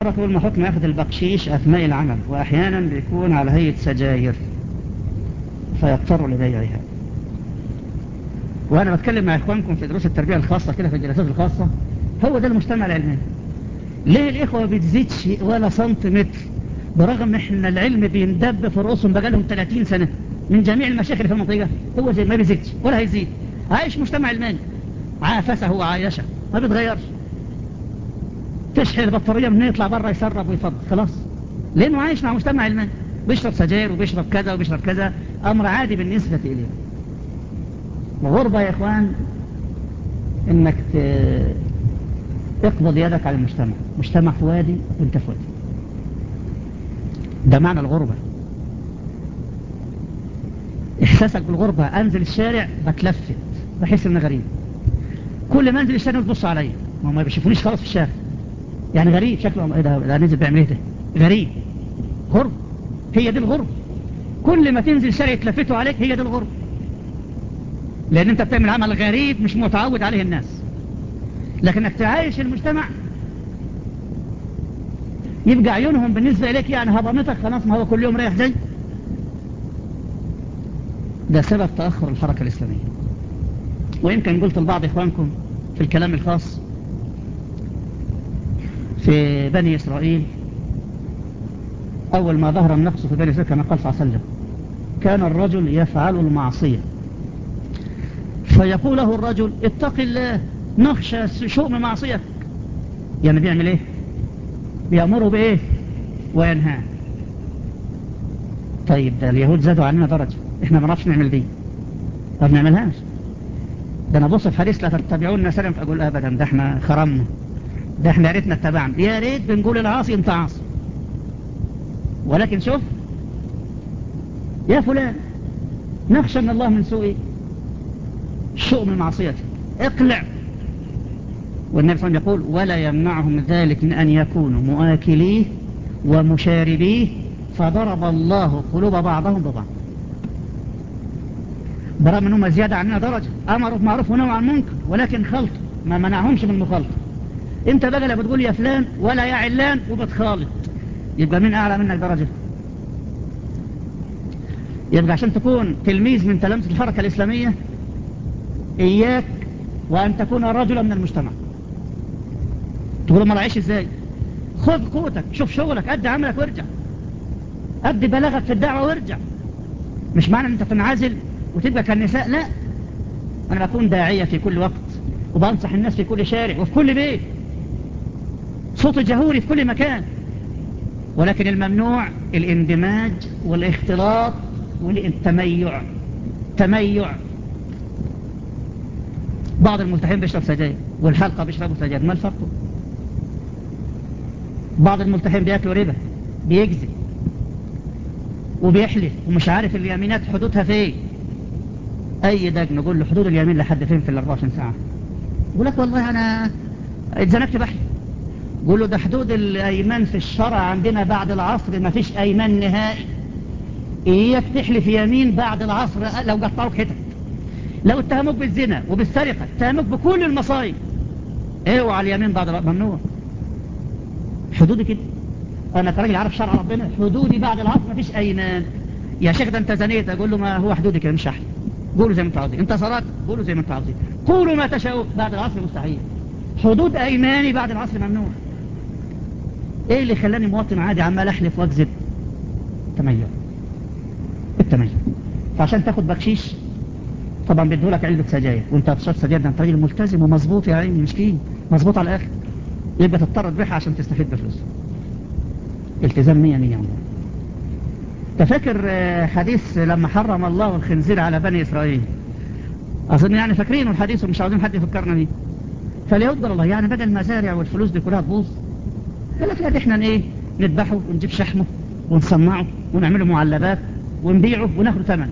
كل ما حكم أخذ البقشيش أثناء العمل وأحيانا بيكون على هيئة سجاير فيضطر لبيعها وأنا بتكلم مع إخوانكم في دروس التربية الخاصة كده في الجلسات الخاصة هو ده المجتمع العلمي ليه الإخوة بتزيدش ولا سنتيمتر برغم إحنا العلم بيندب في رؤوسهم بقالهم 30 سنة من جميع المشاكل في المنطقة هو زي ما بيزيدش ولا هيزيد عايش مجتمع علماني عافسه هو عايشة ما بيتغيرش تشحن البطارية من يطلع بره يسرب ويفضل خلاص لأنه عايش مع مجتمع علماني بيشرب سجاير وبيشرب كذا وبيشرب كذا أمر عادي بالنسبة إليه الغربة يا إخوان إنك اقبض يدك على المجتمع مجتمع في وادي وانت في وادي ده معنى الغربة إحساسك بالغربة أنزل الشارع بتلفت بحس إنه غريب كل ما أنزل الشارع تبص عليا ما ما بيشوفونيش خلاص في الشارع يعني غريب شكله ايه ده, ده نزل بيعمل ايه ده غريب غرب هي دي الغرب كل ما تنزل شارع يتلفتوا عليك هي دي الغرب لان انت بتعمل عمل غريب مش متعود عليه الناس لكنك تعايش المجتمع يبقى عيونهم بالنسبة إليك يعني هضمتك خلاص ما هو كل يوم رايح جاي ده سبب تأخر الحركة الإسلامية ويمكن قلت لبعض إخوانكم في الكلام الخاص في بني إسرائيل أول ما ظهر النقص في بني إسرائيل كما قال صلى الله عليه وسلم كان الرجل يفعل المعصية فيقول له الرجل اتق الله نخشى شؤم معصيتك يعني بيعمل ايه بيأمره بايه وينهى طيب ده اليهود زادوا عننا درجة احنا ما نعرفش نعمل دي ما بنعملهاش ده انا بص في حديث لا تتبعون سلم فاقول ابدا ده احنا خرمنا ده احنا يا ريتنا اتبعنا يا ريت بنقول العاصي انت عاصي ولكن شوف يا فلان نخشى من الله من سوء شؤم معصيته اقلع والنبي صلى الله عليه وسلم يقول ولا يمنعهم ذلك من أن يكونوا مؤاكليه ومشاربيه فضرب الله قلوب بعضهم ببعض برغم انهم زيادة عننا درجة امروا بمعروف ونهوا عن منكر ولكن خلطوا ما منعهمش من المخالطة انت بقى لا بتقول يا فلان ولا يا علان وبتخالط يبقى مين اعلى منك درجة يبقى عشان تكون تلميذ من تلامذة الحركة الاسلامية اياك وان تكون رجلا من المجتمع تقول ما العيش ازاي خذ قوتك شوف شغلك ادي عملك وارجع ادي بلاغك في الدعوة وارجع مش معنى ان انت تنعزل وتبقى كالنساء لا انا بكون داعية في كل وقت وبنصح الناس في كل شارع وفي كل بيت صوت جهوري في كل مكان ولكن الممنوع الاندماج والاختلاط والتميع تميع بعض الملتحين بيشرب سجاير والحلقة بيشربوا سجاير ما الفرق بعض الملتحين بياكلوا ربا بيكذب وبيحلف ومش عارف اليمينات حدودها فين اي دج نقول له حدود اليمين لحد فين في ال 24 ساعة يقول لك والله انا اتزنكت بحلف قول له ده حدود الايمان في الشرع عندنا بعد العصر ما فيش ايمان نهائي اياك تحلف يمين بعد العصر لو قطعوك حتت لو اتهموك بالزنا وبالسرقة اتهموك بكل المصايب اوعى اليمين بعد ممنوع حدودي كده انا كراجل عارف شرع ربنا حدودي بعد العصر مفيش ايمان يا شيخ ده انت زنيت اقول له ما هو حدودي كده مش احلف قولوا زي ما انتوا عاوزين انت صلاه قولوا زي ما انتوا عاوزين قولوا ما تشاءوا بعد العصر مستحيل حدود ايماني بعد العصر ممنوع ايه اللي خلاني مواطن عادي عمال احلف واكذب التميع التميع فعشان تاخد بكشيش طبعا بيدوا لك علبه سجاير وانت هتشرب سجاير ده انت راجل ملتزم ومظبوط يا عيني مسكين مظبوط على الاخر يبقى تضطر تبيعها عشان تستفيد بفلوس التزام مية مية عمره تفكر حديث لما حرم الله الخنزير على بني إسرائيل أظن يعني فاكرينه الحديث ومش عاوزين حد يفكرنا بيه فليقول الله يعني بدل المزارع والفلوس دي كلها تبوظ قال لك لا احنا ايه نذبحه ونجيب شحمه ونصنعه ونعمله معلبات ونبيعه وناخده ثمن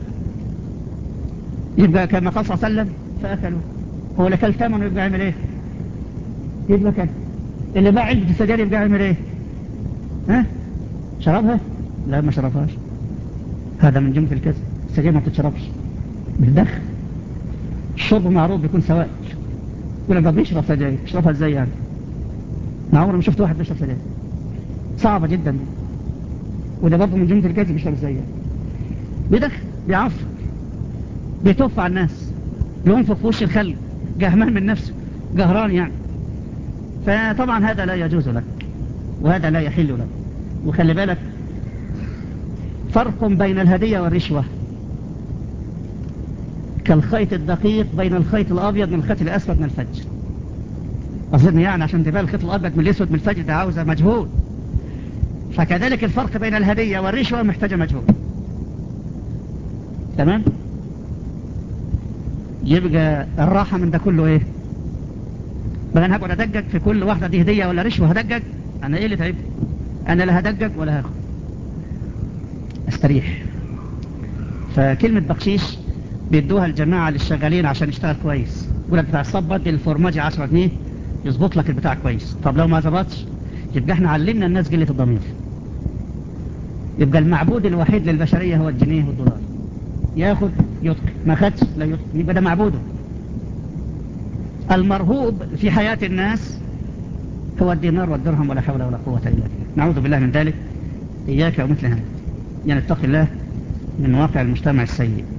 يبقى كما قال صلى الله عليه وسلم فأكلوا هو اللي كل ثمنه يبقى يعمل ايه يبقى كده اللي باع علبة السجاير يبقى يعمل ايه ها شربها لا ما شربهاش هذا من جملة الكذب السجاير ما بتتشربش بالدخل الشرب معروف بيكون سوائل يقول لك ده بيشرب سجاير يشربها ازاي يعني انا عمري ما شفت واحد بيشرب سجاير صعبة جدا دي وده برضه من جملة الكذب مش ازاي بيدخل بيعفر بيتوفى على الناس بينفق في وش الخلق جهمان من نفسه جهران يعني فطبعا هذا لا يجوز لك وهذا لا يحل لك وخلي بالك فرق بين الهدية والرشوة كالخيط الدقيق بين الخيط الأبيض من الخيط الأسود من الفجر أظن يعني عشان تبان الخيط الأبيض من الأسود من الفجر ده عاوزة مجهول فكذلك الفرق بين الهدية والرشوة محتاجة مجهول تمام يبقى الراحة من ده كله ايه بقى انا هقعد ادقق في كل واحدة دي هدية ولا رشوة هدقق انا ايه اللي تعب انا لا هدقق ولا هاخد استريح فكلمة بقشيش بيدوها الجماعة للشغالين عشان يشتغل كويس يقول لك بتاع الصبت الفورماجي 10 جنيه يظبط لك البتاع كويس طب لو ما ظبطش يبقى احنا علمنا الناس قلة الضمير يبقى المعبود الوحيد للبشرية هو الجنيه والدولار ياخد يتقي ما خدش لا يتقي يبقى ده معبوده المرهوب في حياة الناس هو الدينار والدرهم ولا حول ولا قوة إلا بالله نعوذ بالله من ذلك إياك ومثل هذا يعني اتق الله من واقع المجتمع السيء